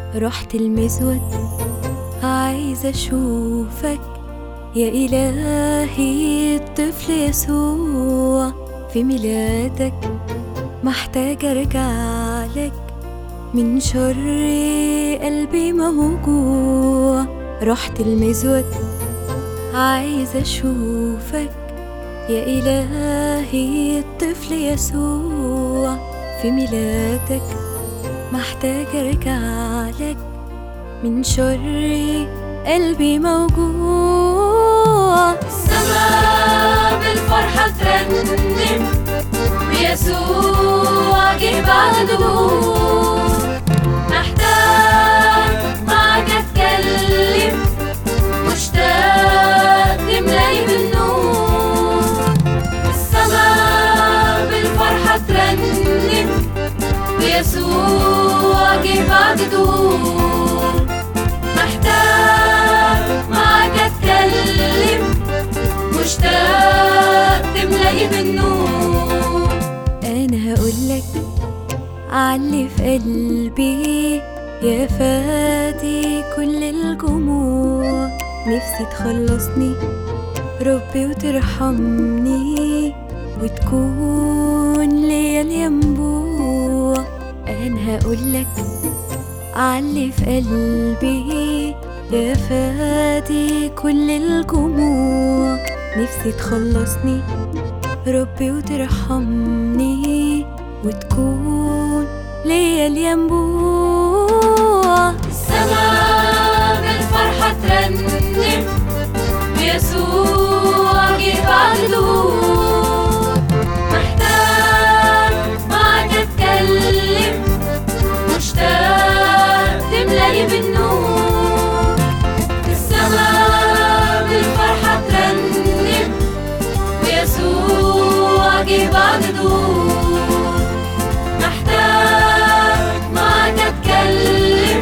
رحت المزود عايزة أشوفك يا إلهي الطفل يسوع في ميلادك محتاجة أرجع لك من شر قلبي موجوع رحت المزود عايزة أشوفك يا إلهي الطفل يسوع في ميلادك محتاجة أرجع لك من شر قلبي موجوع السما بالفرحة ترنم ويسوع جه بعد دهور محتاج معاك اتكلم مشتاق تملاي بالنور السما بالفرحة ترنم ويسوع جه بعد دهور محتاج معاك اتكلم مشتاق تملاي بالنور أنا هقولك علي في قلبي يا فادي كل الجموع نفسي تخلصني ربي وترحمني وتكون ليا الينبوع أنا هقولك علي في قلبي يا فادي كل الجموع نفسي تخلصني ربي وترحمني وتكون ليا الينبوع السما بالفرحة ترنم ويسوع جه بعد دهور محتاج معاك اتكلم مشتاق تملاي بالنور السما بالفرحة ترنم ويسوع جه بعد دهور محتاج معاك اتكلم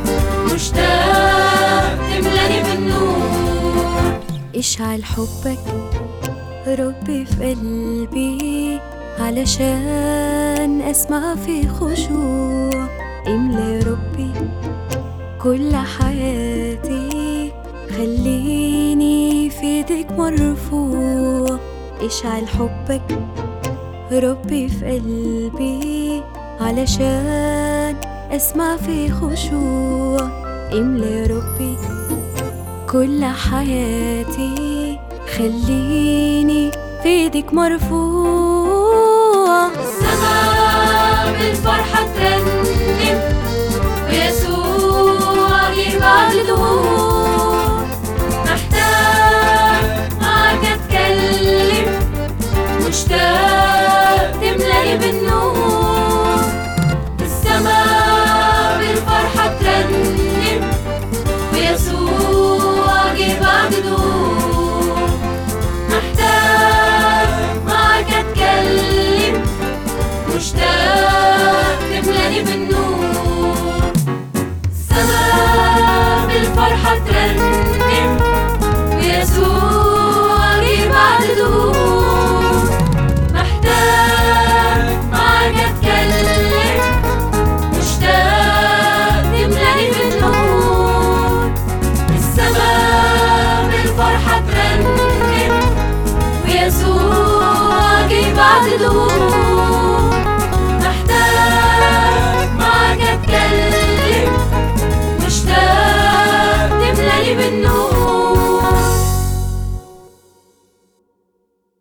مشتاق تملاني بالنور اشعل حبك ربي في قلبي علشان اسمع في خشوع املى يا ربي كل حياتي خليني في ايدك مرفوع اشعل حبك ربي في قلبي علشان اسمع في خشوع املى يا ربي كل حياتي خليني في ايدك مرفوع السما بالفرحة ترنم ويسوع جه بعد دهور محتاج معاك اتكلم مشتاق تملاي بالنور السما بالفرحة ترنم ويسوع جه بعد دهور محتاج معاك اتكلم مشتاق تملاني بالنور السما بالفرحة ترنم ويسوع جه بعد دهور محتاج معاك اتكلم مشتاق تملاني بالنور السما بالفرحة ترنم ويسوع جه بعد دهور